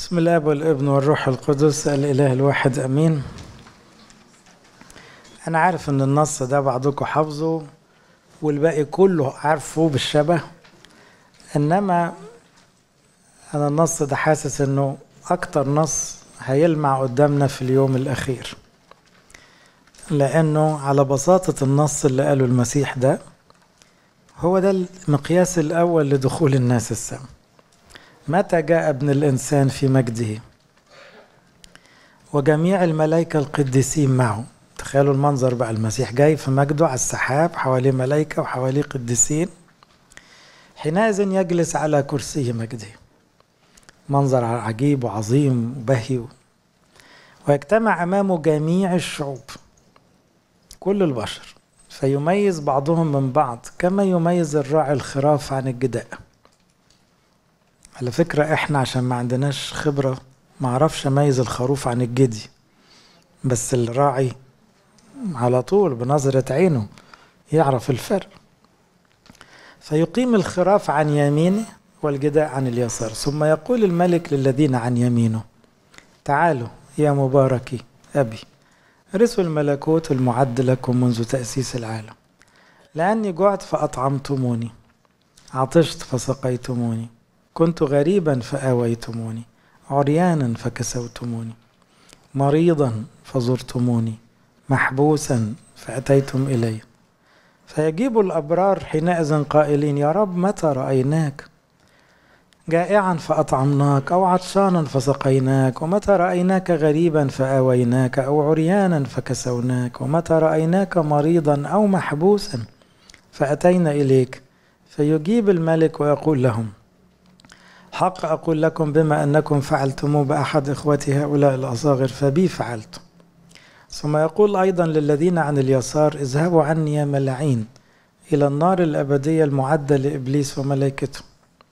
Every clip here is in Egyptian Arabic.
بسم الله والابن والروح القدس الإله الواحد أمين أنا عارف إن النص ده بعضكم حافظه والباقي كله عارفه بالشبه إنما أنا النص ده حاسس إنه أكتر نص هيلمع قدامنا في اليوم الأخير لأنه على بساطة النص اللي قاله المسيح ده هو ده المقياس الأول لدخول الناس السماء متى جاء ابن الإنسان في مجده وجميع الملائكة القديسين معه تخيلوا المنظر بقى المسيح جاي في مجده على السحاب حواليه ملائكة وحواليه قديسين حينئذ يجلس على كرسي مجده منظر عجيب وعظيم وبهي ويجتمع أمامه جميع الشعوب كل البشر فيميز بعضهم من بعض كما يميز الراعي الخراف عن الجداء على فكرة احنا عشان ما عندناش خبرة ما عرفش اميز الخروف عن الجدي بس الراعي على طول بنظرة عينه يعرف الفرق فيقيم الخراف عن يمينه والجداء عن اليسار ثم يقول الملك للذين عن يمينه تعالوا يا مباركي أبي رثوا الملكوت المعد لكم منذ تأسيس العالم لأني جعت فأطعمتموني عطشت فسقيتموني كنت غريبا فآويتموني عريانا فكسوتموني مريضا فزرتموني محبوسا فأتيتم إلي فيجيب الأبرار حينئذ قائلين يا رب متى رأيناك جائعا فأطعمناك أو عطشانا فسقيناك ومتى رأيناك غريبا فآويناك أو عريانا فكسوناك ومتى رأيناك مريضا أو محبوسا فأتينا إليك فيجيب الملك ويقول لهم حق أقول لكم بما أنكم فعلتموه بأحد إخوتي هؤلاء الأصاغر فبي فعلت ثم يقول أيضا للذين عن اليسار اذهبوا عني يا ملعين إلى النار الأبدية المعدة لإبليس وملائكته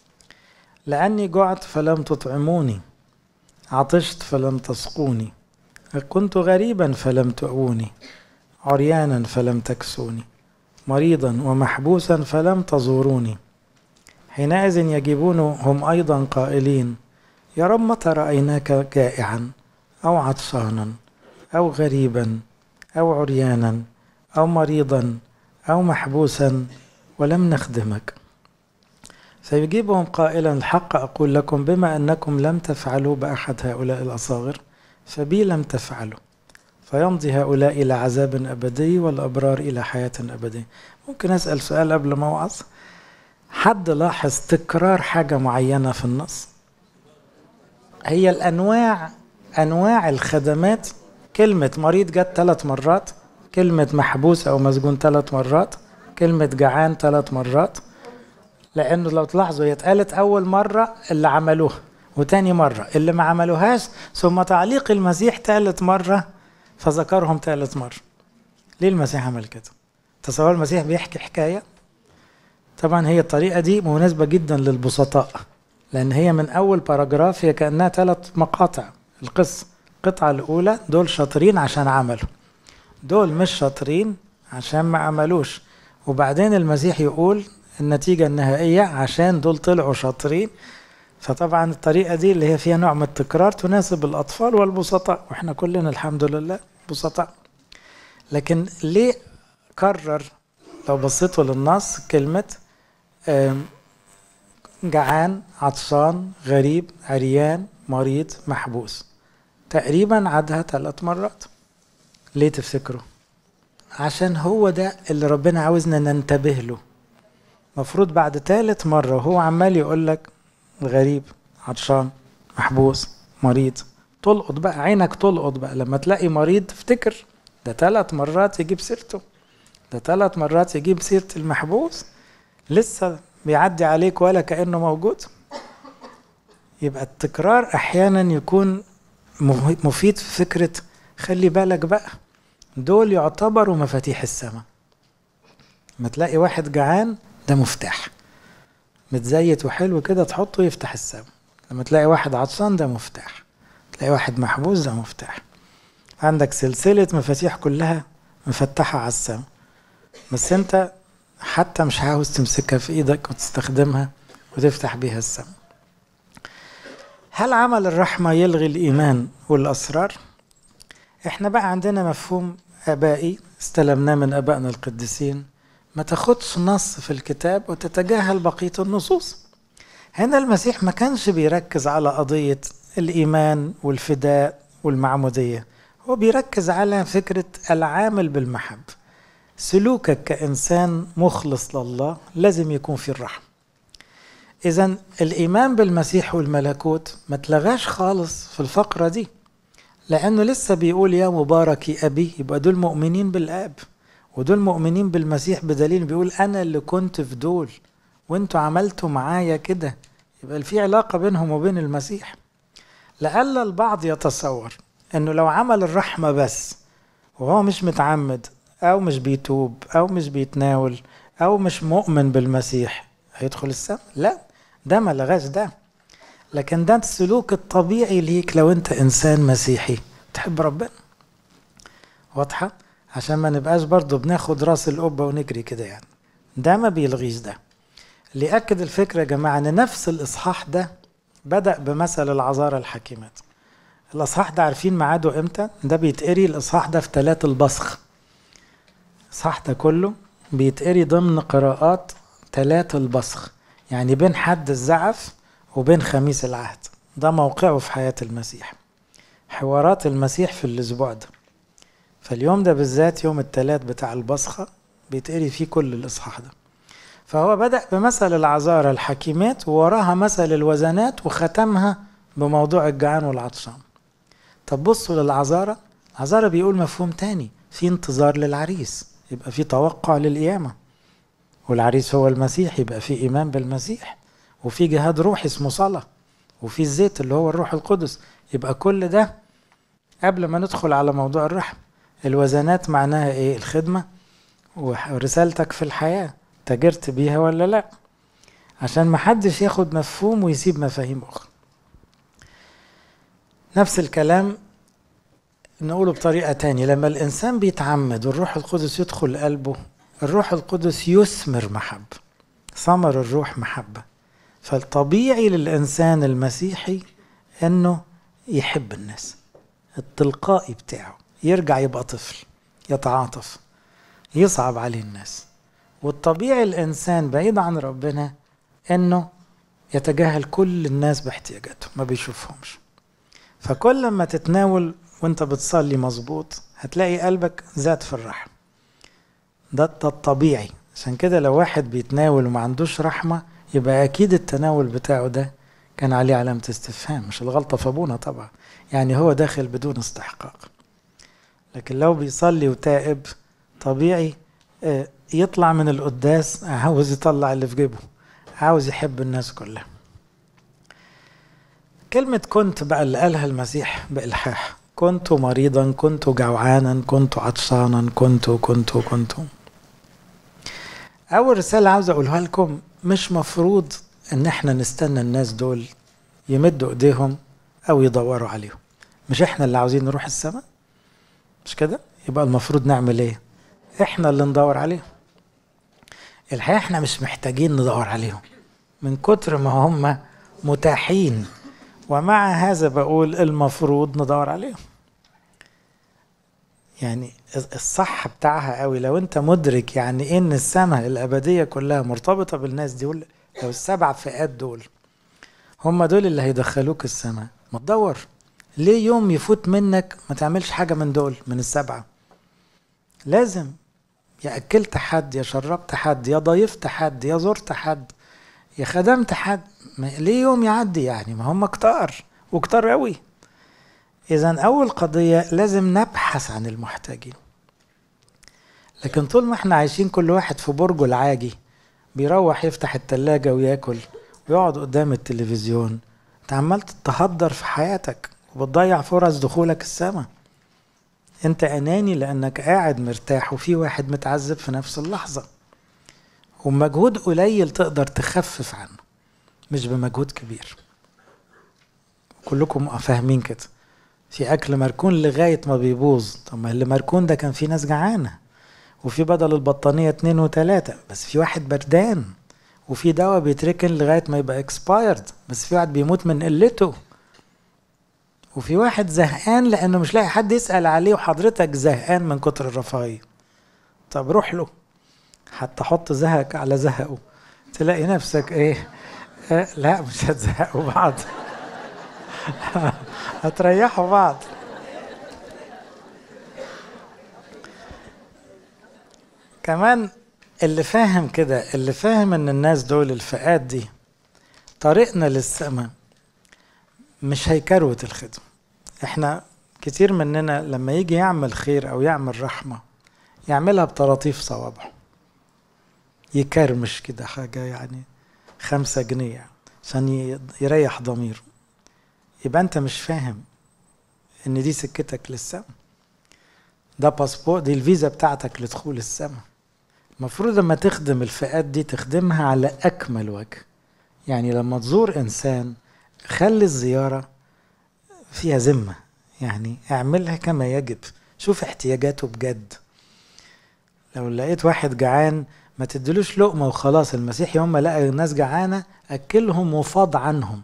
لأني جعت فلم تطعموني عطشت فلم تسقوني كنت غريبا فلم تؤوني عريانا فلم تكسوني مريضا ومحبوسا فلم تزوروني حينئذ يجيبون هم أيضا قائلين يا رب متى رأيناك جائعا أو عطشانا أو غريبا أو عريانا أو مريضا أو محبوسا ولم نخدمك فيجيبهم قائلا الحق أقول لكم بما أنكم لم تفعلوا بأحد هؤلاء الأصاغر فبي لم تفعلوا فيمضي هؤلاء إلى عذاب أبدي والأبرار إلى حياة أبدية ممكن أسأل سؤال قبل ما أوعظ حد لاحظ تكرار حاجة معينة في النص هي الأنواع أنواع الخدمات كلمة مريض جت ثلاث مرات كلمة محبوس أو مسجون ثلاث مرات كلمة جعان ثلاث مرات لأنه لو تلاحظوا هي اتقالت أول مرة اللي عملوها وتاني مرة اللي ما عملوهاش ثم تعليق المسيح ثالث مرة فذكرهم ثالث مرة ليه المسيح عمل كده تصور المسيح بيحكي حكاية طبعا هي الطريقة دي مناسبة جدا للبسطاء لأن هي من أول باراجراف هي كأنها ثلاث مقاطع القصة القطعة الأولى دول شاطرين عشان عملوا دول مش شاطرين عشان ما عملوش وبعدين المسيح يقول النتيجة النهائية عشان دول طلعوا شاطرين فطبعا الطريقة دي اللي هي فيها نوع من التكرار تناسب الأطفال والبسطاء وإحنا كلنا الحمد لله بسطاء لكن ليه كرر لو بصيتوا للنص كلمة جعان عطشان غريب عريان مريض محبوس تقريبا عادها ثلاث مرات ليه تفتكروا عشان هو ده اللي ربنا عاوزنا ننتبه له مفروض بعد ثالث مرة وهو عمال يقول لك غريب عطشان محبوس مريض تلقط بقى عينك تلقط بقى لما تلاقي مريض تفتكر ده ثلاث مرات يجيب سيرته ده ثلاث مرات يجيب سيرة المحبوس لسه بيعدي عليك ولا كأنه موجود يبقى التكرار أحيانا يكون مفيد في فكرة خلي بالك بقى دول يعتبروا مفاتيح السماء ما تلاقي واحد جعان ده مفتاح متزيت وحلو كده تحطه يفتح السماء لما تلاقي واحد عطشان ده مفتاح تلاقي واحد محبوس ده مفتاح عندك سلسلة مفاتيح كلها مفتحة على السماء بس انت حتى مش عاوز تمسكها في ايدك وتستخدمها وتفتح بيها السماء هل عمل الرحمة يلغي الإيمان والأسرار؟ احنا بقى عندنا مفهوم آبائي استلمناه من آبائنا القديسين ما تاخدش نص في الكتاب وتتجاهل بقية النصوص هنا المسيح ما كانش بيركز على قضية الإيمان والفداء والمعمودية هو بيركز على فكرة العامل بالمحبة سلوكك كإنسان مخلص لله لازم يكون في الرحمة إذا الإيمان بالمسيح والملكوت ما تلغاش خالص في الفقرة دي لأنه لسه بيقول يا مبارك أبي يبقى دول مؤمنين بالآب ودول مؤمنين بالمسيح بدليل بيقول أنا اللي كنت في دول وانتوا عملتوا معايا كده يبقى في علاقة بينهم وبين المسيح لعل البعض يتصور انه لو عمل الرحمة بس وهو مش متعمد او مش بيتوب او مش بيتناول او مش مؤمن بالمسيح هيدخل السماء لا ده ما لغاش ده لكن ده السلوك الطبيعي ليك لو انت انسان مسيحي تحب ربنا واضحة عشان ما نبقاش برضو بناخد راس القبة ونجري كده يعني ده ما بيلغيش ده اللي أكد الفكرة يا جماعة إن نفس الإصحاح ده بدأ بمثل العذارى الحكيمات الإصحاح ده عارفين ميعاده إمتى؟ ده بيتقري الإصحاح ده في ثلاث البصخ الإصحاح ده كله بيتقري ضمن قراءات ثلاث البصخ يعني بين حد الزعف وبين خميس العهد ده موقعه في حياة المسيح حوارات المسيح في الأسبوع ده فاليوم ده بالذات يوم الثلاث بتاع البصخة بيتقري فيه كل الإصحاح ده فهو بدأ بمثل العذارى الحكيمات ووراها مثل الوزنات وختمها بموضوع الجعان والعطشان طب بصوا للعذارى العذارى بيقول مفهوم تاني في انتظار للعريس يبقى في توقع للقيامة والعريس هو المسيح يبقى في إيمان بالمسيح وفي جهاد روحي اسمه صلاة وفي الزيت اللي هو الروح القدس يبقى كل ده قبل ما ندخل على موضوع الرحم الوزنات معناها ايه الخدمة ورسالتك في الحياة تاجرت بيها ولا لا عشان محدش ياخد مفهوم ويسيب مفاهيم أخرى نفس الكلام نقوله بطريقة تانية لما الإنسان بيتعمد والروح القدس يدخل قلبه الروح القدس يثمر محبة ثمر الروح محبة فالطبيعي للإنسان المسيحي إنه يحب الناس التلقائي بتاعه يرجع يبقى طفل يتعاطف يصعب عليه الناس والطبيعي الإنسان بعيد عن ربنا إنه يتجاهل كل الناس باحتياجاتهم ما بيشوفهمش فكل ما تتناول وانت بتصلي مظبوط هتلاقي قلبك زاد في الرحم ده الطبيعي عشان كده لو واحد بيتناول وما عندوش رحمة يبقى أكيد التناول بتاعه ده كان عليه علامة استفهام مش الغلطة في أبونا طبعا يعني هو داخل بدون استحقاق لكن لو بيصلي وتائب طبيعي يطلع من القداس عاوز يطلع اللي في جيبه عاوز يحب الناس كلها كلمة كنت بقى اللي قالها المسيح بإلحاح كنت مريضا كنت جوعانا كنت عطشانا كنت كنت كنت أول رسالة عاوز أقولها لكم مش مفروض إن إحنا نستنى الناس دول يمدوا إيديهم أو يدوروا عليهم مش إحنا اللي عاوزين نروح السماء مش كده يبقى المفروض نعمل إيه إحنا اللي ندور عليهم الحقيقة إحنا مش محتاجين ندور عليهم من كتر ما هم متاحين ومع هذا بقول المفروض ندور عليهم يعني الصح بتاعها قوي لو انت مدرك يعني ان السماء الابديه كلها مرتبطه بالناس دي لو السبع فئات دول هم دول اللي هيدخلوك السماء ما تدور ليه يوم يفوت منك ما تعملش حاجه من دول من السبعه لازم يا اكلت حد يا شربت حد يا ضيفت حد يا زرت حد يا خدمت حد ليه يوم يعدي يعني ما هم كتار وكتار قوي اذا اول قضيه لازم نبحث عن المحتاجين لكن طول ما احنا عايشين كل واحد في برجه العاجي بيروح يفتح التلاجة وياكل ويقعد قدام التلفزيون انت عمال تتهدر في حياتك وبتضيع فرص دخولك السماء انت اناني لانك قاعد مرتاح وفي واحد متعذب في نفس اللحظه ومجهود قليل تقدر تخفف عنه مش بمجهود كبير كلكم فاهمين كده في اكل مركون لغايه ما بيبوظ طب ما اللي مركون ده كان في ناس جعانه وفي بدل البطانيه اتنين وتلاته بس في واحد بردان وفي دواء بيتركن لغايه ما يبقى اكسبايرد بس في واحد بيموت من قلته وفي واحد زهقان لانه مش لاقي حد يسال عليه وحضرتك زهقان من كتر الرفاهيه طب روح له حتى حط زهقك على زهقه تلاقي نفسك ايه آه لا مش هتزهقوا بعض هتريحوا بعض كمان اللي فاهم كده اللي فاهم ان الناس دول الفئات دي طريقنا للسماء مش هيكروت الخدمة احنا كتير مننا لما يجي يعمل خير او يعمل رحمة يعملها بطراطيف صوابعه يكرمش كده حاجة يعني خمسة جنيه عشان يريح ضميره يبقى انت مش فاهم ان دي سكتك للسما ده باسبور دي الفيزا بتاعتك لدخول السما المفروض لما تخدم الفئات دي تخدمها على اكمل وجه يعني لما تزور انسان خلي الزيارة فيها ذمة يعني اعملها كما يجب شوف احتياجاته بجد لو لقيت واحد جعان ما تدلوش لقمة وخلاص المسيح يوم ما لقى الناس جعانة أكلهم وفاض عنهم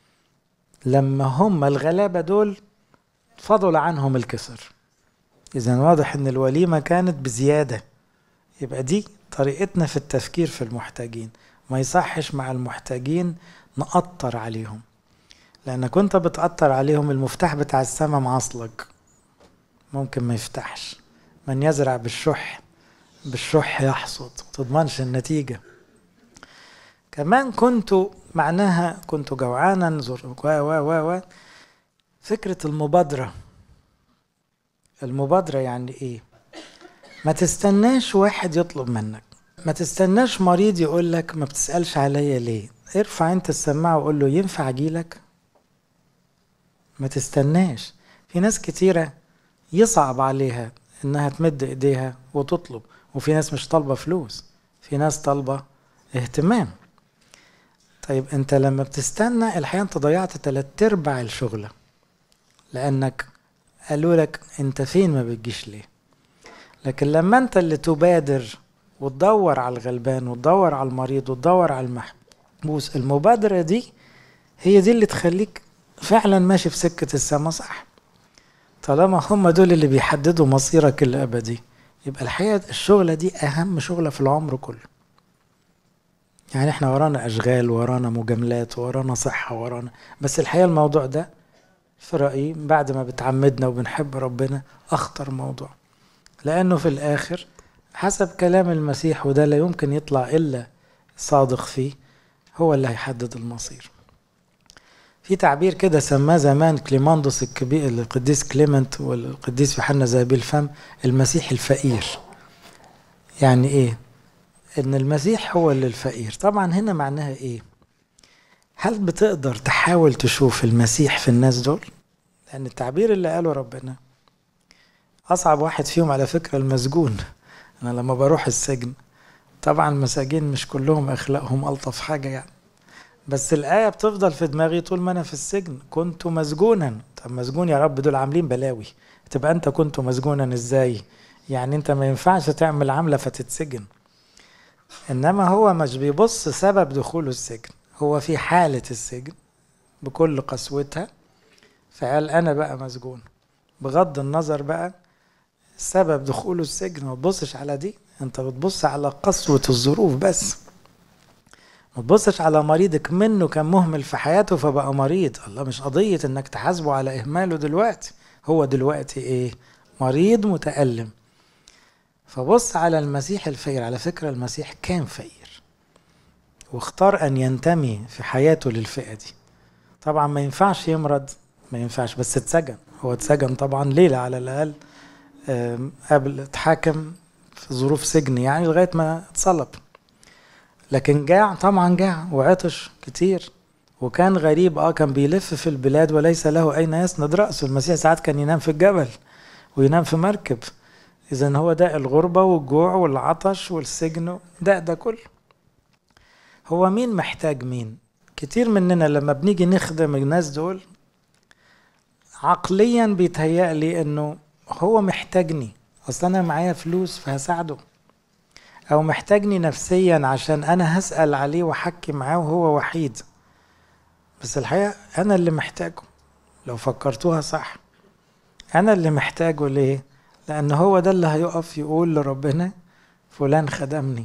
لما هم الغلابة دول فضل عنهم الكسر إذا واضح إن الوليمة كانت بزيادة يبقى دي طريقتنا في التفكير في المحتاجين ما يصحش مع المحتاجين نقطر عليهم لأنك كنت بتقطر عليهم المفتاح بتاع السماء معصلك ممكن ما يفتحش من يزرع بالشح بالشح يحصد تضمنش النتيجة كمان كنت معناها كنت جوعانا زر و و و و فكرة المبادرة المبادرة يعني ايه ما تستناش واحد يطلب منك ما تستناش مريض يقول لك ما بتسألش عليا ليه ارفع انت السماعة وقول له ينفع اجيلك ما تستناش في ناس كتيرة يصعب عليها انها تمد ايديها وتطلب وفي ناس مش طالبة فلوس في ناس طالبة اهتمام طيب انت لما بتستنى الحقيقة انت ضيعت تلات ارباع الشغلة لانك قالوا لك انت فين ما بتجيش ليه لكن لما انت اللي تبادر وتدور على الغلبان وتدور على المريض وتدور على المحبوس المبادرة دي هي دي اللي تخليك فعلا ماشي في سكة السما صح طالما هم دول اللي بيحددوا مصيرك الأبدي يبقى الحقيقة الشغلة دي أهم شغلة في العمر كله يعني احنا ورانا أشغال ورانا مجاملات ورانا صحة ورانا بس الحقيقة الموضوع ده في رأيي بعد ما بتعمدنا وبنحب ربنا أخطر موضوع لأنه في الآخر حسب كلام المسيح وده لا يمكن يطلع إلا صادق فيه هو اللي هيحدد المصير في تعبير كده سماه زمان كليماندوس الكبير القديس كليمنت والقديس يوحنا ذهبي الفم المسيح الفقير يعني ايه ان المسيح هو اللي الفقير طبعا هنا معناها ايه هل بتقدر تحاول تشوف المسيح في الناس دول لان التعبير اللي قاله ربنا اصعب واحد فيهم على فكره المسجون انا لما بروح السجن طبعا المساجين مش كلهم اخلاقهم الطف حاجه يعني بس الآية بتفضل في دماغي طول ما أنا في السجن كنت مسجونا طب مسجون يا رب دول عاملين بلاوي تبقى أنت كنت مسجونا إزاي يعني أنت ما ينفعش تعمل عملة فتتسجن إنما هو مش بيبص سبب دخوله السجن هو في حالة السجن بكل قسوتها فقال أنا بقى مسجون بغض النظر بقى سبب دخوله السجن ما تبصش على دي انت بتبص على قسوة الظروف بس ما تبصش على مريضك منه كان مهمل في حياته فبقى مريض الله مش قضية انك تحاسبه على اهماله دلوقتي هو دلوقتي ايه مريض متألم فبص على المسيح الفقير على فكرة المسيح كان فقير واختار ان ينتمي في حياته للفئة دي طبعا ما ينفعش يمرض ما ينفعش بس اتسجن هو اتسجن طبعا ليلة على الأقل قبل اتحاكم في ظروف سجن يعني لغاية ما اتصلب لكن جاع طبعا جاع وعطش كتير وكان غريب اه كان بيلف في البلاد وليس له اين يسند راسه المسيح ساعات كان ينام في الجبل وينام في مركب اذا هو ده الغربه والجوع والعطش والسجن ده ده كله هو مين محتاج مين كتير مننا لما بنيجي نخدم الناس دول عقليا بيتهيأ لي انه هو محتاجني اصل انا معايا فلوس فهساعده او محتاجني نفسيا عشان انا هسأل عليه واحكي معاه وهو وحيد بس الحقيقة انا اللي محتاجه لو فكرتوها صح انا اللي محتاجه ليه لان هو ده اللي هيقف يقول لربنا فلان خدمني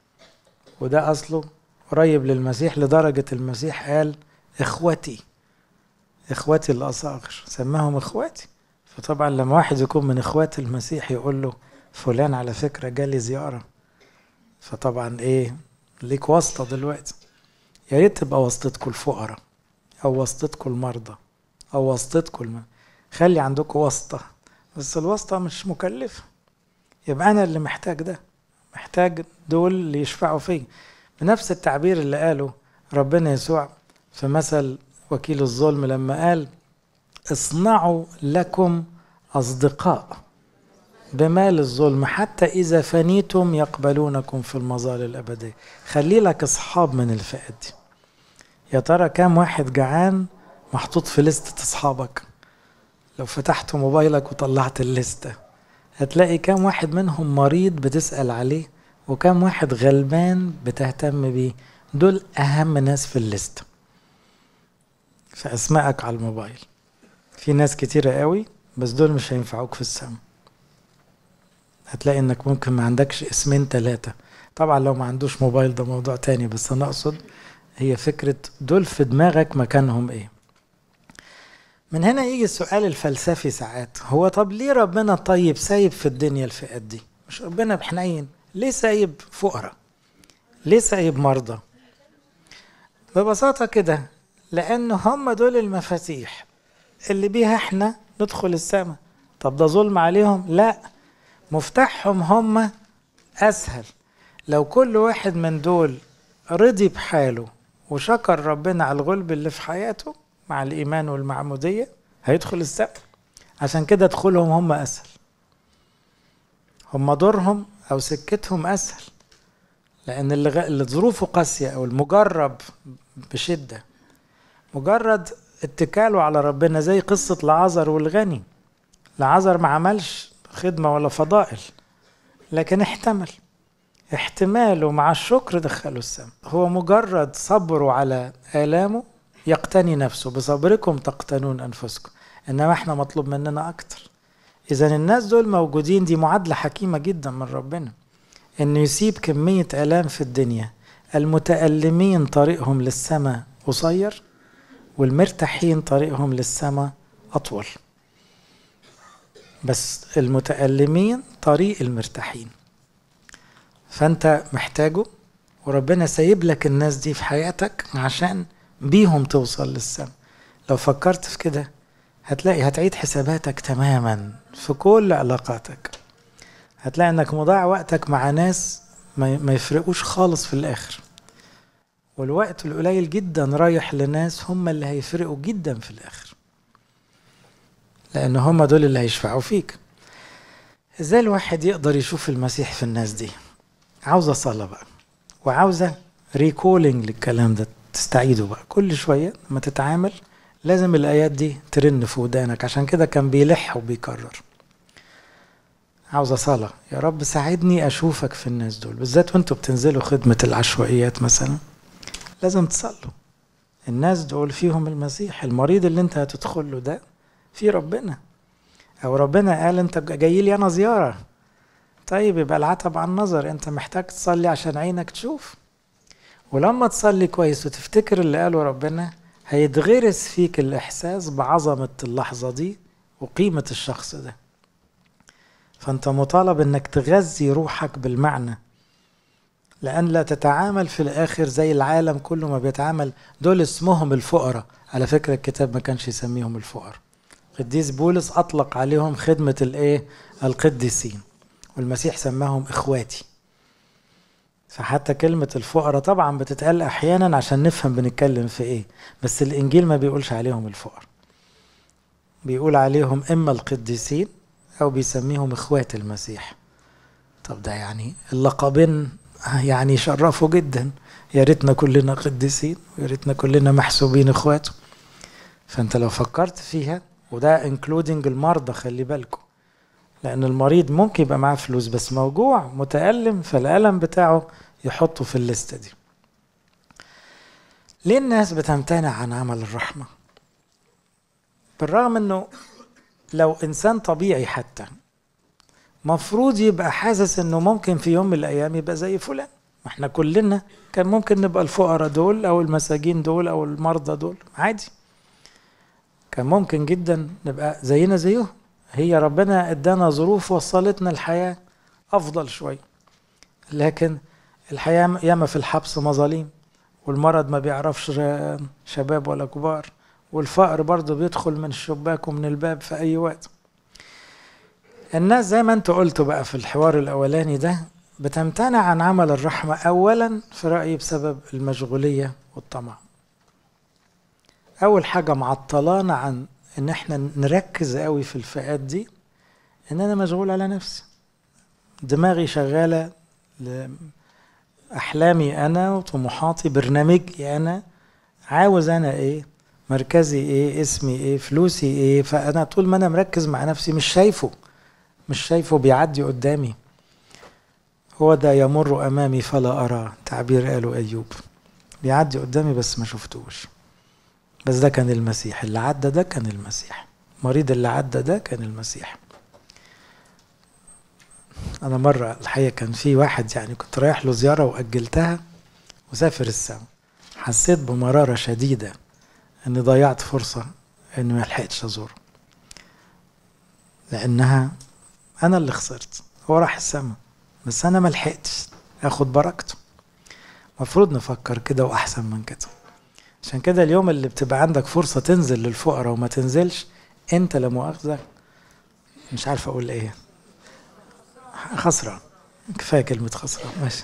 وده اصله قريب للمسيح لدرجة المسيح قال اخوتي اخواتي الاصاغر سماهم اخواتي فطبعا لما واحد يكون من اخوات المسيح يقول له فلان على فكرة جالي زيارة فطبعا ايه ليك واسطة دلوقتي يا ريت تبقى واسطتكم الفقراء او واسطتكم المرضى او واسطتكم الم... خلي عندكم واسطة بس الواسطة مش مكلفة يبقى انا اللي محتاج ده محتاج دول اللي يشفعوا فيه بنفس التعبير اللي قاله ربنا يسوع في مثل وكيل الظلم لما قال اصنعوا لكم أصدقاء بمال الظلم حتى إذا فنيتم يقبلونكم في المظال الأبدية خلي لك أصحاب من الفئة دي يا ترى كام واحد جعان محطوط في لستة أصحابك لو فتحت موبايلك وطلعت الليستة هتلاقي كام واحد منهم مريض بتسأل عليه وكام واحد غلبان بتهتم بيه دول أهم ناس في الليستة في أسمائك على الموبايل في ناس كتيرة قوي بس دول مش هينفعوك في السما هتلاقي انك ممكن ما عندكش اسمين ثلاثة طبعا لو ما عندوش موبايل ده موضوع تاني بس انا اقصد هي فكرة دول في دماغك مكانهم ايه من هنا يجي السؤال الفلسفي ساعات هو طب ليه ربنا طيب سايب في الدنيا الفئات دي مش ربنا بحنين ليه سايب فقراء ليه سايب مرضى ببساطة كده لأن هم دول المفاتيح اللي بيها احنا ندخل السماء طب ده ظلم عليهم لا مفتاحهم هم أسهل لو كل واحد من دول رضي بحاله وشكر ربنا على الغلب اللي في حياته مع الإيمان والمعمودية هيدخل السماء عشان كده دخولهم هم أسهل هم دورهم أو سكتهم أسهل لأن اللي, غ... اللي ظروفه قاسية أو المجرب بشدة مجرد اتكاله على ربنا زي قصة لعازر والغني لعازر ما عملش خدمة ولا فضائل لكن احتمل احتماله مع الشكر دخله السماء هو مجرد صبره على آلامه يقتني نفسه بصبركم تقتنون أنفسكم إنما احنا مطلوب مننا أكتر إذا الناس دول موجودين دي معادلة حكيمة جدا من ربنا إنه يسيب كمية آلام في الدنيا المتألمين طريقهم للسماء قصير والمرتاحين طريقهم للسماء أطول بس المتألمين طريق المرتاحين فأنت محتاجه وربنا سايب لك الناس دي في حياتك عشان بيهم توصل للسماء لو فكرت في كده هتلاقي هتعيد حساباتك تماما في كل علاقاتك هتلاقي انك مضيع وقتك مع ناس ما يفرقوش خالص في الاخر والوقت القليل جدا رايح لناس هم اللي هيفرقوا جدا في الاخر لان هم دول اللي هيشفعوا فيك ازاي الواحد يقدر يشوف المسيح في الناس دي عاوزة صلاة بقى وعاوزة ريكولينج للكلام ده تستعيده بقى كل شوية لما تتعامل لازم الآيات دي ترن في ودانك عشان كده كان بيلح وبيكرر عاوزة صلاة يا رب ساعدني أشوفك في الناس دول بالذات وانتوا بتنزلوا خدمة العشوائيات مثلا لازم تصلوا الناس دول فيهم المسيح المريض اللي انت هتدخل له ده في ربنا او ربنا قال انت جاي لي انا زياره طيب يبقى العتب عن النظر انت محتاج تصلي عشان عينك تشوف ولما تصلي كويس وتفتكر اللي قاله ربنا هيتغرس فيك الاحساس بعظمه اللحظه دي وقيمه الشخص ده فانت مطالب انك تغذي روحك بالمعنى لأن لا تتعامل في الآخر زي العالم كله ما بيتعامل دول اسمهم الفقراء على فكرة الكتاب ما كانش يسميهم الفقراء قديس بولس أطلق عليهم خدمة الإيه القديسين والمسيح سماهم إخواتي فحتى كلمة الفقراء طبعا بتتقال أحيانا عشان نفهم بنتكلم في إيه بس الإنجيل ما بيقولش عليهم الفقراء بيقول عليهم إما القديسين أو بيسميهم إخوات المسيح طب ده يعني اللقبين يعني يشرفوا جدا يا ريتنا كلنا قديسين ويا ريتنا كلنا محسوبين اخواته فانت لو فكرت فيها وده انكلودنج المرضى خلي بالكم لان المريض ممكن يبقى معاه فلوس بس موجوع متألم فالألم بتاعه يحطه في الليستة دي ليه الناس بتمتنع عن عمل الرحمة بالرغم انه لو انسان طبيعي حتى مفروض يبقى حاسس انه ممكن في يوم من الايام يبقى زي فلان ما احنا كلنا كان ممكن نبقى الفقراء دول او المساجين دول او المرضى دول عادي كان ممكن جدا نبقى زينا زيهم هي ربنا ادانا ظروف وصلتنا الحياة افضل شوية لكن الحياة ياما في الحبس مظاليم والمرض ما بيعرفش شباب ولا كبار والفقر برضه بيدخل من الشباك ومن الباب في اي وقت الناس زي ما انتوا قلتوا بقى في الحوار الاولاني ده بتمتنع عن عمل الرحمة اولا في رأيي بسبب المشغولية والطمع اول حاجة معطلانا عن ان احنا نركز قوي في الفئات دي ان انا مشغول على نفسي دماغي شغالة احلامي انا وطموحاتي برنامجي انا عاوز انا ايه مركزي ايه اسمي ايه فلوسي ايه فانا طول ما انا مركز مع نفسي مش شايفه مش شايفه بيعدي قدامي هو ده يمر امامي فلا اراه تعبير قاله ايوب بيعدي قدامي بس ما شفتوش بس ده كان المسيح اللي عدى ده كان المسيح مريض اللي عدى ده كان المسيح انا مره الحقيقه كان في واحد يعني كنت رايح له زياره واجلتها وسافر السما حسيت بمراره شديده اني ضيعت فرصه اني ما لحقتش ازوره لانها انا اللي خسرت هو راح السما بس انا ما لحقتش اخد بركته المفروض نفكر كده واحسن من كده عشان كده اليوم اللي بتبقى عندك فرصة تنزل للفقراء وما تنزلش انت لا مؤاخذة مش عارف اقول ايه خسران كفاية كلمة خسران ماشي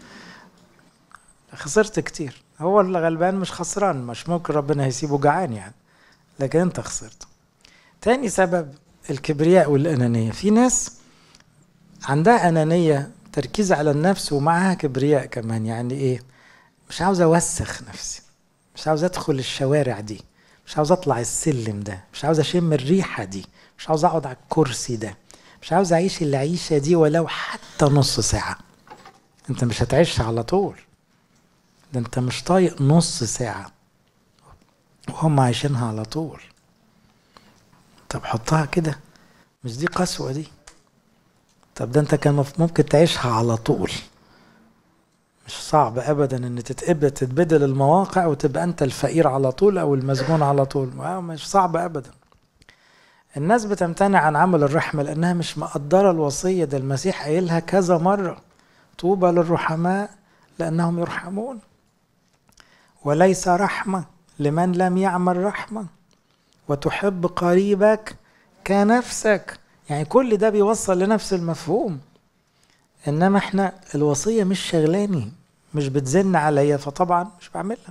خسرت كتير هو اللي غلبان مش خسران مش ممكن ربنا هيسيبه جعان يعني لكن انت خسرت تاني سبب الكبرياء والأنانية في ناس عندها أنانية تركيز على النفس ومعها كبرياء كمان يعني إيه مش عاوز أوسخ نفسي مش عاوز أدخل الشوارع دي مش عاوز أطلع السلم ده مش عاوز أشم الريحة دي مش عاوز أقعد على الكرسي ده مش عاوز أعيش العيشة دي ولو حتى نص ساعة أنت مش هتعيش على طول ده أنت مش طايق نص ساعة وهم عايشينها على طول طب حطها كده مش دي قسوة دي طب ده انت كان ممكن تعيشها على طول مش صعب ابدا ان تتقبل تتبدل المواقع وتبقى انت الفقير على طول او المسجون على طول مش صعب ابدا الناس بتمتنع عن عمل الرحمة لأنها مش مقدرة الوصية ده المسيح قايلها كذا مرة طوبى للرحماء لأنهم يرحمون وليس رحمة لمن لم يعمل رحمة وتحب قريبك كنفسك يعني كل ده بيوصل لنفس المفهوم انما احنا الوصيه مش شغلاني مش بتزن عليا فطبعا مش بعملها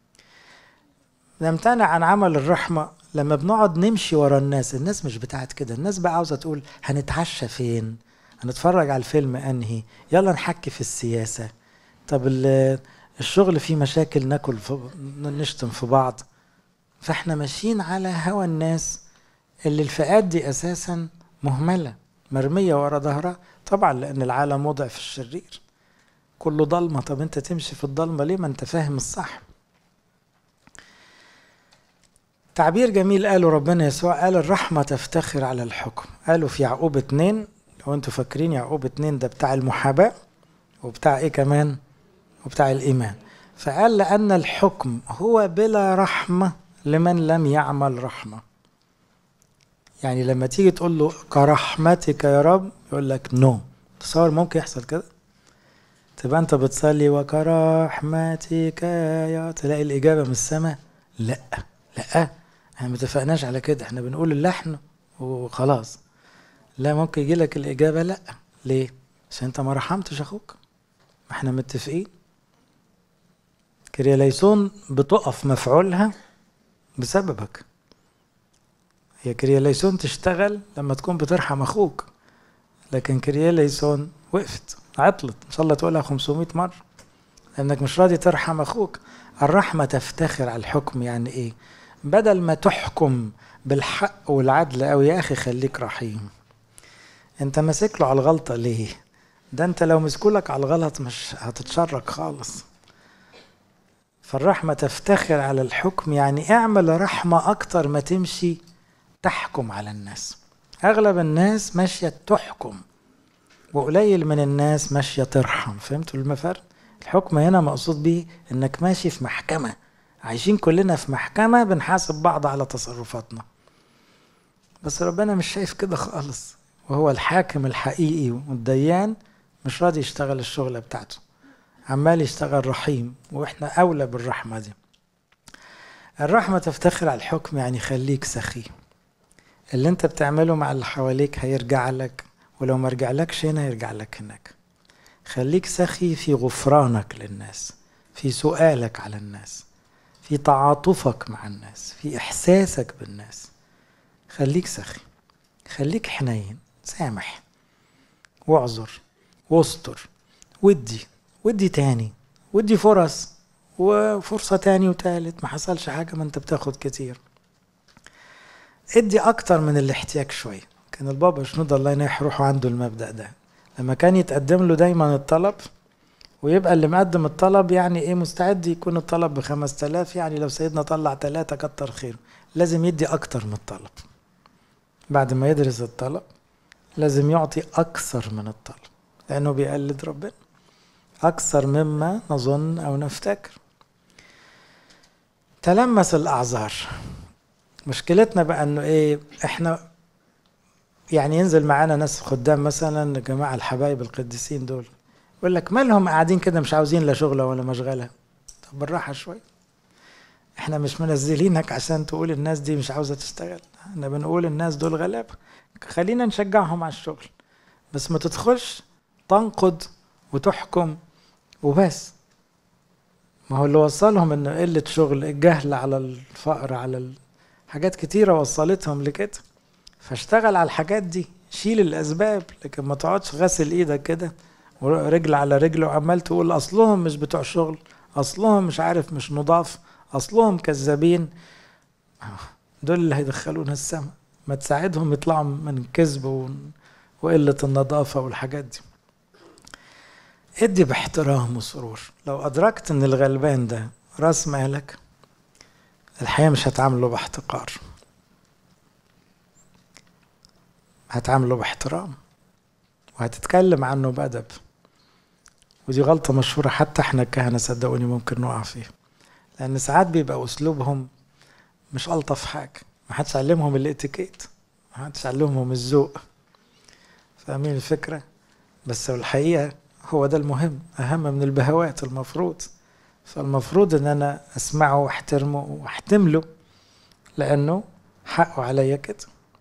نمتنع عن عمل الرحمه لما بنقعد نمشي ورا الناس الناس مش بتاعت كده الناس بقى عاوزه تقول هنتعشى فين هنتفرج على الفيلم انهي يلا نحكي في السياسه طب الشغل فيه مشاكل ناكل في نشتم في بعض فاحنا ماشيين على هوى الناس اللي الفئات دي اساسا مهمله مرميه ورا ظهرها طبعا لان العالم وضع في الشرير كله ضلمه طب انت تمشي في الضلمه ليه ما انت فاهم الصح تعبير جميل قاله ربنا يسوع قال الرحمه تفتخر على الحكم قالوا في يعقوب اتنين لو انتوا فاكرين يعقوب اتنين ده بتاع المحاباه وبتاع ايه كمان وبتاع الايمان فقال لان الحكم هو بلا رحمه لمن لم يعمل رحمة يعني لما تيجي تقول له كرحمتك يا رب يقول لك نو تصور ممكن يحصل كده تبقى انت بتصلي وكرحمتك يا تلاقي الإجابة من السماء لا لا احنا ما اتفقناش على كده احنا بنقول اللحن وخلاص لا ممكن يجي لك الإجابة لا ليه عشان انت ما رحمتش اخوك ما احنا متفقين كرياليسون بتقف مفعولها بسببك هي كرياليسون تشتغل لما تكون بترحم اخوك لكن كرياليسون وقفت عطلت ان شاء الله تقولها 500 مره لانك مش راضي ترحم اخوك الرحمه تفتخر على الحكم يعني ايه بدل ما تحكم بالحق والعدل او يا اخي خليك رحيم انت ماسك له على الغلطه ليه ده انت لو مسكولك على الغلط مش هتتشرك خالص فالرحمة تفتخر على الحكم يعني اعمل رحمة أكتر ما تمشي تحكم على الناس اغلب الناس ماشيه تحكم وقليل من الناس ماشيه ترحم فهمتوا المفر الحكم هنا مقصود بيه انك ماشي في محكمه عايشين كلنا في محكمه بنحاسب بعض على تصرفاتنا بس ربنا مش شايف كده خالص وهو الحاكم الحقيقي والديان مش راضي يشتغل الشغلة بتاعته عمال يشتغل رحيم واحنا اولى بالرحمة دي الرحمة تفتخر على الحكم يعني خليك سخي اللي انت بتعمله مع اللي حواليك هيرجع لك ولو ما رجعلكش هنا هيرجع لك هناك خليك سخي في غفرانك للناس في سؤالك على الناس في تعاطفك مع الناس في احساسك بالناس خليك سخي خليك حنين سامح واعذر واستر ودي ودي تاني ودي فرص وفرصة تاني وتالت ما حصلش حاجة ما انت بتاخد كتير ادي اكتر من الاحتياج شوية كان البابا شنود الله ينيح روحه عنده المبدأ ده لما كان يتقدم له دايما الطلب ويبقى اللي مقدم الطلب يعني ايه مستعد يكون الطلب بخمس تلاف يعني لو سيدنا طلع تلاتة كتر خيره لازم يدي اكتر من الطلب بعد ما يدرس الطلب لازم يعطي اكثر من الطلب لانه بيقلد ربنا اكثر مما نظن او نفتكر تلمس الاعذار مشكلتنا بقى انه ايه احنا يعني ينزل معانا ناس خدام مثلا جماعه الحبايب القديسين دول يقول لك مالهم قاعدين كده مش عاوزين لا شغله ولا مشغله طب بالراحه شويه احنا مش منزلينك عشان تقول الناس دي مش عاوزه تشتغل احنا بنقول الناس دول غلابه خلينا نشجعهم على الشغل بس ما تدخلش تنقد وتحكم وبس ما هو اللي وصلهم ان قلة شغل الجهل على الفقر على حاجات كتيرة وصلتهم لكده فاشتغل على الحاجات دي شيل الأسباب لكن ما تقعدش غسل إيدك كده ورجل على رجل وعمال تقول أصلهم مش بتوع شغل أصلهم مش عارف مش نضاف أصلهم كذابين دول اللي هيدخلونا السما ما تساعدهم يطلعوا من الكذب وقلة النظافة والحاجات دي ادي باحترام وسرور لو أدركت إن الغلبان ده راس مالك الحقيقة مش هتعامله باحتقار هتعامله باحترام وهتتكلم عنه بأدب ودي غلطة مشهورة حتى احنا الكهنة صدقوني ممكن نقع فيها لأن ساعات بيبقى أسلوبهم مش ألطف حاجة ما حدش علمهم الاتيكيت ما حدش علمهم الذوق فاهمين الفكرة بس الحقيقة هو ده المهم أهم من البهوات المفروض فالمفروض ان انا اسمعه واحترمه واحتمله لانه حقه عليا كده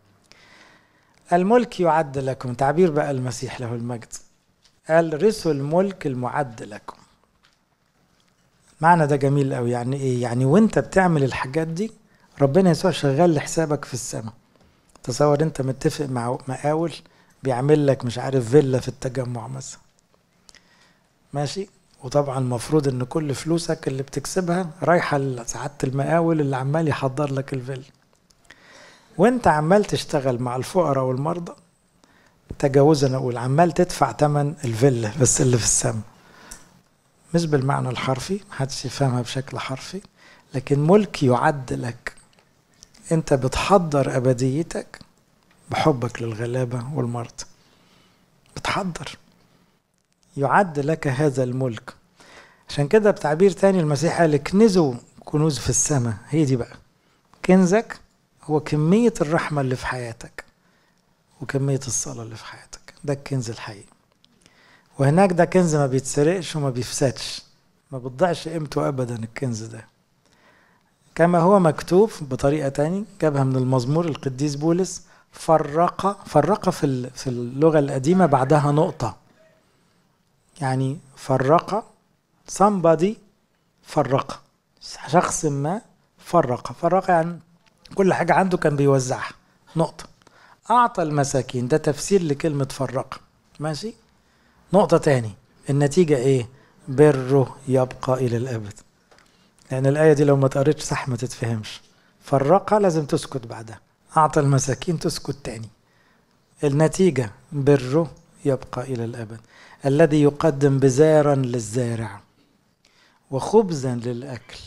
الملك يعد لكم تعبير بقى المسيح له المجد قال رثوا الملك المعد لكم معنى ده جميل قوي يعني ايه يعني وانت بتعمل الحاجات دي ربنا يسوع شغال لحسابك في السماء تصور انت متفق مع مقاول بيعمل لك مش عارف فيلا في التجمع مثلا ماشي وطبعا المفروض ان كل فلوسك اللي بتكسبها رايحه لسعاده المقاول اللي عمال يحضر لك الفيلا وانت عمال تشتغل مع الفقراء والمرضى تجاوزا اقول عمال تدفع ثمن الفيلا بس اللي في السماء مش بالمعنى الحرفي محدش يفهمها بشكل حرفي لكن ملك يعد لك انت بتحضر ابديتك بحبك للغلابه والمرضى بتحضر يعد لك هذا الملك عشان كده بتعبير تاني المسيح قال اكنزوا كنوز في السماء هي دي بقى كنزك هو كمية الرحمة اللي في حياتك وكمية الصلاة اللي في حياتك ده الكنز الحقيقي وهناك ده كنز ما بيتسرقش وما بيفسدش ما بتضيعش قيمته أبدا الكنز ده كما هو مكتوب بطريقة تاني جابها من المزمور القديس بولس فرق فرق في في اللغة القديمة بعدها نقطة يعني فرق somebody فرق شخص ما فرق فرق يعني كل حاجة عنده كان بيوزعها نقطة أعطى المساكين ده تفسير لكلمة فرق ماشي نقطة تاني النتيجة إيه بره يبقى إلى الأبد لأن الآية دي لو ما تقريتش صح ما تتفهمش فرقها لازم تسكت بعدها أعطى المساكين تسكت تاني النتيجة بره يبقى إلى الأبد الذي يقدم بزارا للزارع وخبزا للأكل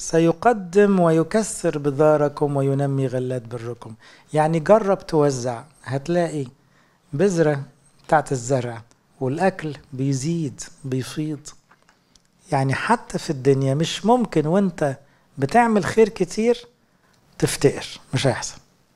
سيقدم ويكسر بذاركم وينمي غلات بركم يعني جرب توزع هتلاقي بذرة بتاعت الزرع والأكل بيزيد بيفيض يعني حتى في الدنيا مش ممكن وانت بتعمل خير كتير تفتقر مش هيحصل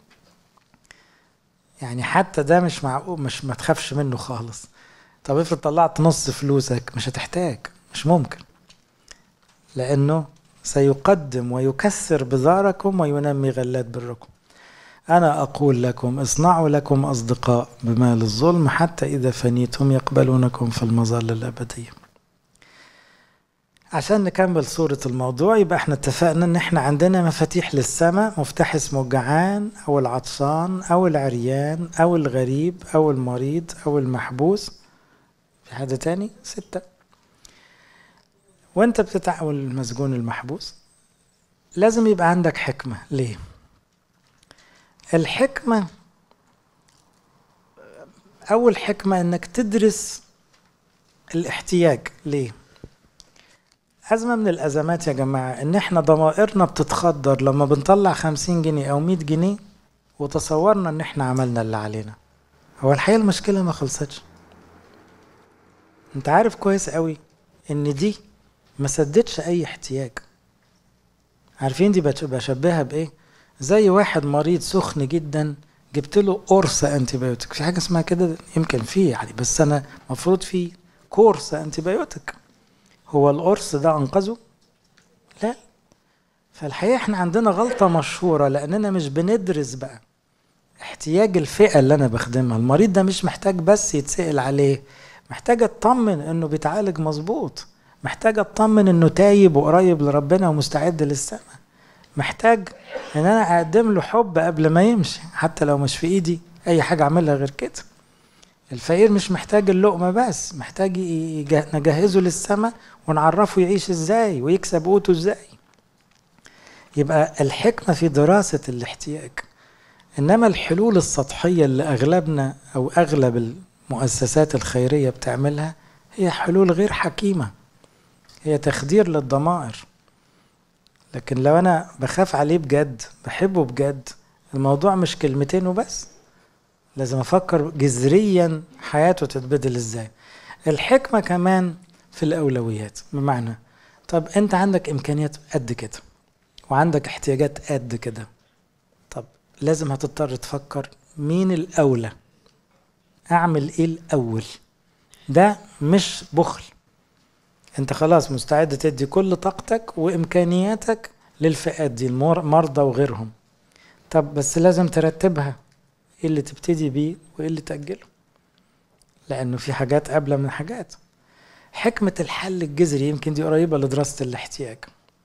يعني حتى ده مش معقول مش ما تخافش منه خالص طب افرض طلعت نص فلوسك مش هتحتاج مش ممكن لانه سيقدم ويكسر بذاركم وينمي غلات بركم أنا أقول لكم اصنعوا لكم أصدقاء بمال الظلم حتى إذا فنيتم يقبلونكم في المظل الأبدية عشان نكمل صورة الموضوع يبقى احنا اتفقنا ان احنا عندنا مفاتيح للسماء مفتاح اسمه الجعان او العطشان او العريان او الغريب او المريض او المحبوس في حاجة تاني ستة وانت بتتعامل المسجون المحبوس لازم يبقى عندك حكمة ليه الحكمة أول حكمة إنك تدرس الاحتياج ليه أزمة من الأزمات يا جماعة إن إحنا ضمائرنا بتتخدر لما بنطلع خمسين جنيه أو مية جنيه وتصورنا إن إحنا عملنا اللي علينا هو الحقيقة المشكلة ما خلصتش أنت عارف كويس قوي إن دي ما سدتش أي احتياج عارفين دي بشبهها بإيه؟ زي واحد مريض سخن جدا جبت له قرص انتيبيوتيك في حاجه اسمها كده يمكن في يعني بس انا المفروض في كورس انتيبيوتيك هو القرص ده انقذه لا فالحقيقه احنا عندنا غلطه مشهوره لاننا مش بندرس بقى احتياج الفئه اللي انا بخدمها المريض ده مش محتاج بس يتسال عليه محتاج اطمن انه بيتعالج مظبوط محتاج اطمن انه تايب وقريب لربنا ومستعد للسماء محتاج ان انا اقدم له حب قبل ما يمشي حتى لو مش في ايدي اي حاجه اعملها غير كده الفقير مش محتاج اللقمه بس محتاج نجهزه للسماء ونعرفه يعيش ازاي ويكسب قوته ازاي يبقى الحكمه في دراسه الاحتياج انما الحلول السطحيه اللي اغلبنا او اغلب المؤسسات الخيريه بتعملها هي حلول غير حكيمه هي تخدير للضمائر لكن لو انا بخاف عليه بجد بحبه بجد الموضوع مش كلمتين وبس لازم افكر جذريا حياته تتبدل ازاي الحكمه كمان في الاولويات بمعنى طب انت عندك امكانيات قد كده وعندك احتياجات قد كده طب لازم هتضطر تفكر مين الاولى اعمل ايه الاول ده مش بخل انت خلاص مستعد تدي كل طاقتك وامكانياتك للفئات دي المرضى وغيرهم طب بس لازم ترتبها ايه اللي تبتدي بيه وايه اللي تأجله لانه في حاجات قبل من حاجات حكمة الحل الجذري يمكن دي قريبة لدراسة الاحتياج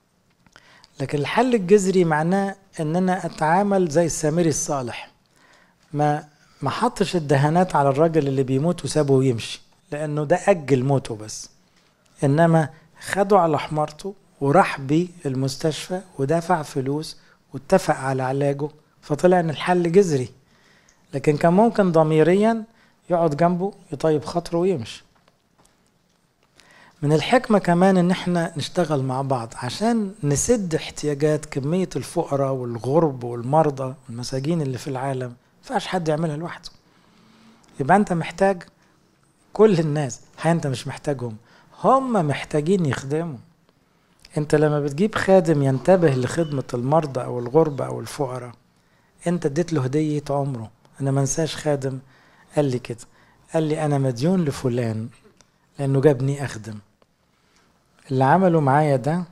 لكن الحل الجذري معناه ان انا اتعامل زي السامري الصالح ما ما حطش الدهانات على الراجل اللي بيموت وسابه ويمشي لانه ده اجل موته بس انما خده على حمارته وراح بيه المستشفى ودفع فلوس واتفق على علاجه فطلع ان الحل جذري لكن كان ممكن ضميريا يقعد جنبه يطيب خاطره ويمشي من الحكمة كمان ان احنا نشتغل مع بعض عشان نسد احتياجات كمية الفقراء والغرب والمرضى والمساجين اللي في العالم مينفعش حد يعملها لوحده يبقى انت محتاج كل الناس هي انت مش محتاجهم هم محتاجين يخدموا انت لما بتجيب خادم ينتبه لخدمة المرضى او الغربة او الفقراء انت اديت له هدية عمره انا ما انساش خادم قال لي كده قال لي انا مديون لفلان لانه جابني اخدم اللي عمله معايا ده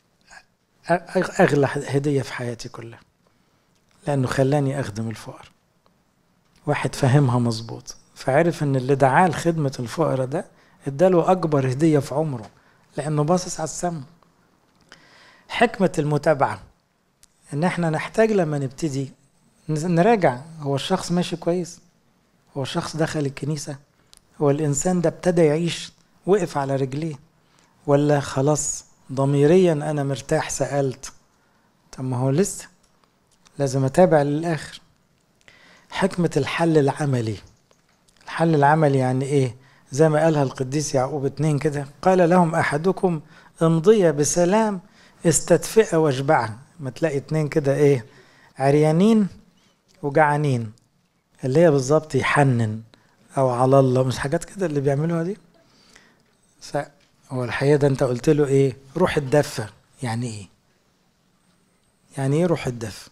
اغلى هدية في حياتي كلها لانه خلاني اخدم الفقراء واحد فهمها مظبوط فعرف ان اللي دعاه لخدمة الفقراء ده اداله اكبر هدية في عمره لانه باصص على السما حكمة المتابعة ان احنا نحتاج لما نبتدي نراجع هو الشخص ماشي كويس هو الشخص دخل الكنيسة هو الانسان ده ابتدى يعيش وقف على رجليه ولا خلاص ضميريا انا مرتاح سألت طب ما هو لسه لازم اتابع للاخر حكمة الحل العملي الحل العملي يعني ايه زي ما قالها القديس يعقوب اتنين كده قال لهم احدكم امضي بسلام استدفئ واشبع ما تلاقي اتنين كده ايه عريانين وجعانين اللي هي بالظبط يحنن او على الله مش حاجات كده اللي بيعملوها دي ف هو الحقيقه ده انت قلت له ايه روح الدفه يعني ايه يعني ايه روح الدفه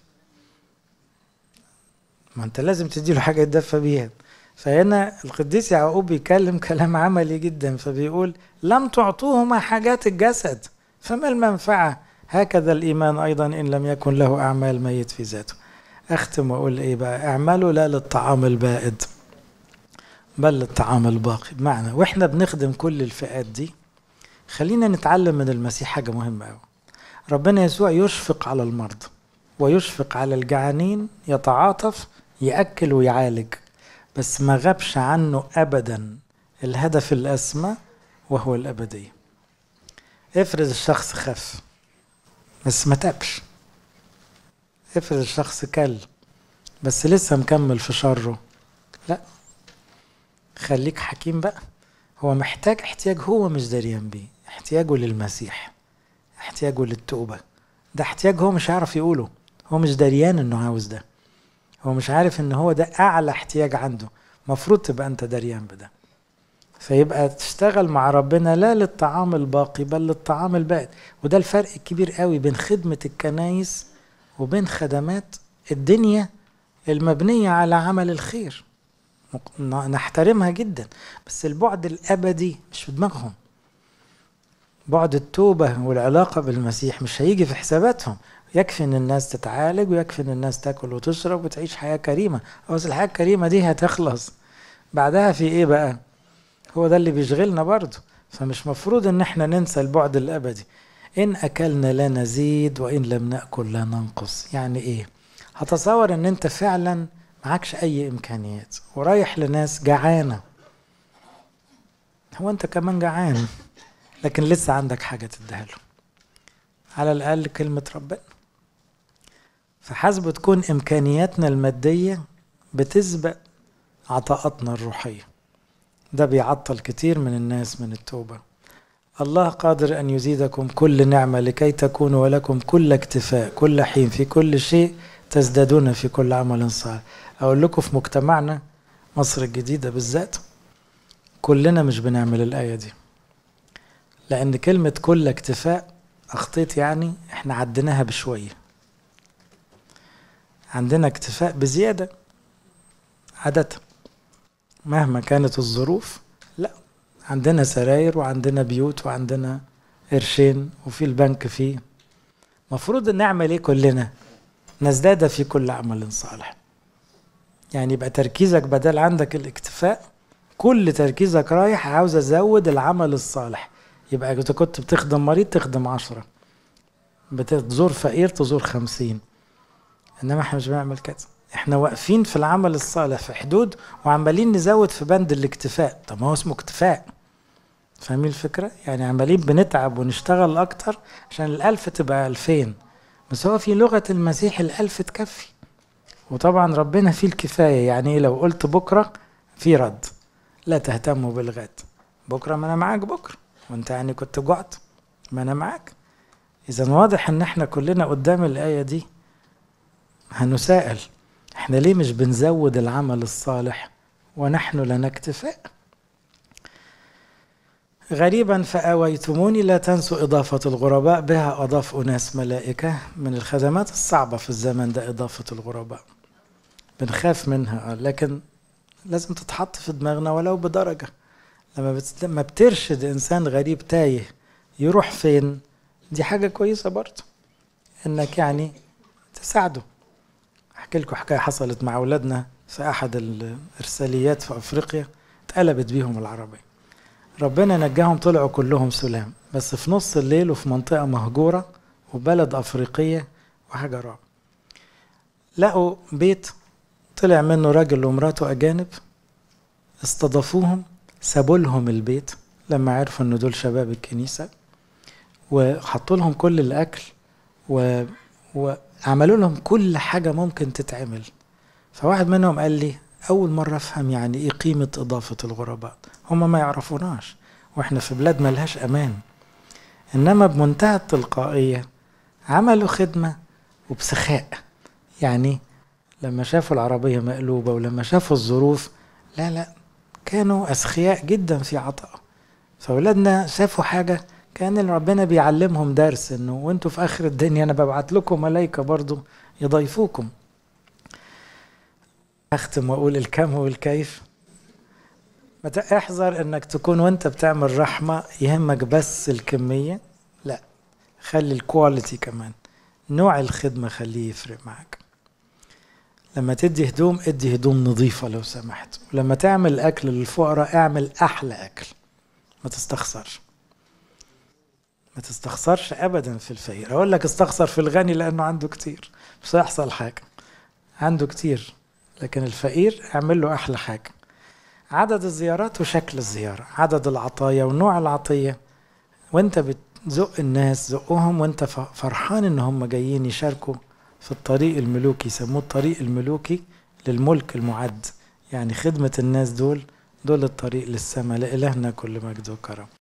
ما انت لازم تديله حاجه يتدفى بيها فهنا القديس يعقوب بيتكلم كلام عملي جدا فبيقول لم تعطوهما حاجات الجسد فما المنفعة هكذا الإيمان أيضا إن لم يكن له أعمال ميت في ذاته أختم وأقول إيه بقى اعملوا لا للطعام البائد بل للطعام الباقي بمعنى وإحنا بنخدم كل الفئات دي خلينا نتعلم من المسيح حاجة مهمة أوي ربنا يسوع يشفق على المرضى ويشفق على الجعانين يتعاطف يأكل ويعالج بس ما غابش عنه أبدا الهدف الأسمى وهو الأبدية افرض الشخص خف بس ما تابش افرض الشخص كل بس لسه مكمل في شره لا خليك حكيم بقى هو محتاج احتياج هو مش دريان بيه احتياجه للمسيح احتياجه للتوبة ده احتياج هو مش عارف يقوله هو مش دريان انه عاوز ده هو مش عارف ان هو ده اعلى احتياج عنده مفروض تبقى انت دريان بده فيبقى تشتغل مع ربنا لا للطعام الباقي بل للطعام البائد وده الفرق الكبير قوي بين خدمة الكنايس وبين خدمات الدنيا المبنية على عمل الخير نحترمها جدا بس البعد الأبدي مش في دماغهم بعد التوبة والعلاقة بالمسيح مش هيجي في حساباتهم يكفي ان الناس تتعالج ويكفي ان الناس تاكل وتشرب وتعيش حياة كريمة بس الحياة الكريمة دي هتخلص بعدها في ايه بقى هو ده اللي بيشغلنا برضه فمش مفروض ان احنا ننسى البعد الابدي ان اكلنا لا نزيد وان لم ناكل لا ننقص يعني ايه هتصور ان انت فعلا معكش اي امكانيات ورايح لناس جعانه هو انت كمان جعان لكن لسه عندك حاجه تديها له على الاقل كلمه ربنا فحسب تكون امكانياتنا الماديه بتسبق عطاءاتنا الروحيه ده بيعطل كتير من الناس من التوبه الله قادر ان يزيدكم كل نعمه لكي تكونوا ولكم كل اكتفاء كل حين في كل شيء تزدادون في كل عمل صالح اقول لكم في مجتمعنا مصر الجديده بالذات كلنا مش بنعمل الايه دي لان كلمه كل اكتفاء اخطيت يعني احنا عديناها بشويه عندنا اكتفاء بزياده عاده مهما كانت الظروف لا عندنا سراير وعندنا بيوت وعندنا قرشين وفي البنك فيه مفروض ان نعمل ايه كلنا نزداد في كل عمل صالح يعني يبقى تركيزك بدل عندك الاكتفاء كل تركيزك رايح عاوز ازود العمل الصالح يبقى اذا كنت بتخدم مريض تخدم عشرة بتزور فقير تزور خمسين انما احنا مش بنعمل كده احنا واقفين في العمل الصالح في حدود وعمالين نزود في بند الاكتفاء طب ما هو اسمه اكتفاء فاهمين الفكرة؟ يعني عمالين بنتعب ونشتغل أكتر عشان الألف تبقى ألفين بس هو في لغة المسيح الألف تكفي وطبعا ربنا فيه الكفاية يعني إيه لو قلت بكرة في رد لا تهتموا بالغد بكرة ما أنا معاك بكرة وأنت يعني كنت جعت ما أنا معاك إذا واضح إن إحنا كلنا قدام الآية دي هنسائل إحنا ليه مش بنزود العمل الصالح ونحن لنا اكتفاء غريبا فأويتموني لا تنسوا إضافة الغرباء بها أضاف أناس ملائكة من الخدمات الصعبة في الزمن ده إضافة الغرباء بنخاف منها لكن لازم تتحط في دماغنا ولو بدرجة لما لما بترشد إنسان غريب تايه يروح فين دي حاجة كويسة برضه إنك يعني تساعده أحكي لكم حكاية حصلت مع أولادنا في أحد الإرساليات في أفريقيا اتقلبت بيهم العربية ربنا نجاهم طلعوا كلهم سلام بس في نص الليل وفي منطقة مهجورة وبلد أفريقية وحاجة رعب لقوا بيت طلع منه راجل ومراته أجانب استضافوهم سابوا لهم البيت لما عرفوا ان دول شباب الكنيسة وحطوا لهم كل الأكل و... وعملوا لهم كل حاجة ممكن تتعمل فواحد منهم قال لي أول مرة أفهم يعني إيه قيمة إضافة الغرباء هم ما يعرفوناش وإحنا في بلاد ملهاش أمان إنما بمنتهى التلقائية عملوا خدمة وبسخاء يعني لما شافوا العربية مقلوبة ولما شافوا الظروف لا لا كانوا أسخياء جدا في عطاء فأولادنا شافوا حاجة كان ربنا بيعلمهم درس انه وانتوا في اخر الدنيا انا ببعت لكم ملائكه برضو يضيفوكم اختم واقول الكم والكيف ما احذر انك تكون وانت بتعمل رحمه يهمك بس الكميه لا خلي الكواليتي كمان نوع الخدمه خليه يفرق معك لما تدي هدوم ادي هدوم نظيفة لو سمحت ولما تعمل أكل للفقراء اعمل أحلى أكل ما تستخسرش ما تستخسرش ابدا في الفقير اقول لك استخسر في الغني لانه عنده كتير مش هيحصل حاجه عنده كتير لكن الفقير اعمل له احلى حاجه عدد الزيارات وشكل الزياره عدد العطايا ونوع العطيه وانت بتزق الناس زقهم وانت فرحان ان هم جايين يشاركوا في الطريق الملوكي يسموه الطريق الملوكي للملك المعد يعني خدمه الناس دول دول الطريق للسماء لإلهنا كل مجد وكرم